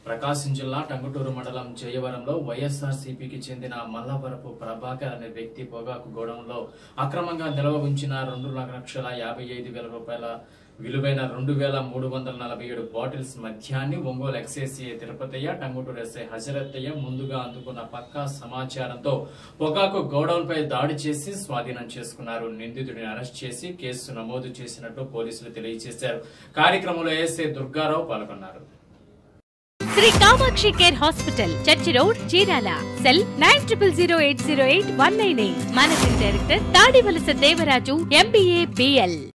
ప్రకాశం జిల్లా టంగుటూరు మండలం జయవరంలో వైఎస్ఆర్సీపీకి చెందిన మల్లవరపు ప్రభాకర్ అనే వ్యక్తి పొగాకు గోడౌన్లో అక్రమంగా నిల్వ ఉంచిన రెండు లక్షల యాభై ఐదు వేల రూపాయల విలువైన రెండు వేల మూడు వందల నలభై ఏడు బాటిల్స్ మద్యాన్ని ఒంగోలు ఎక్సైసీఏ తిరుపతయ్య టంగుటూరు ఎస్ఐ హజరత్తయ్య ముందుగా అందుకున్న పక్కా సమాచారంతో పొగాకు గోడౌన్ పై దాడి చేసి స్వాధీనం చేసుకున్నారు నిందితుడిని అరెస్ట్ చేసి కేసు నమోదు చేసినట్టు పోలీసులు తెలియజేశారు కార్యక్రమంలో ఎస్ఐ దుర్గారావు పాల్గొన్నారు Shri Kamakshi care hospital church road Chirala cell nine triple zero eight zero eight one nine eight managing director Tadivalasa Devaraju MBA BL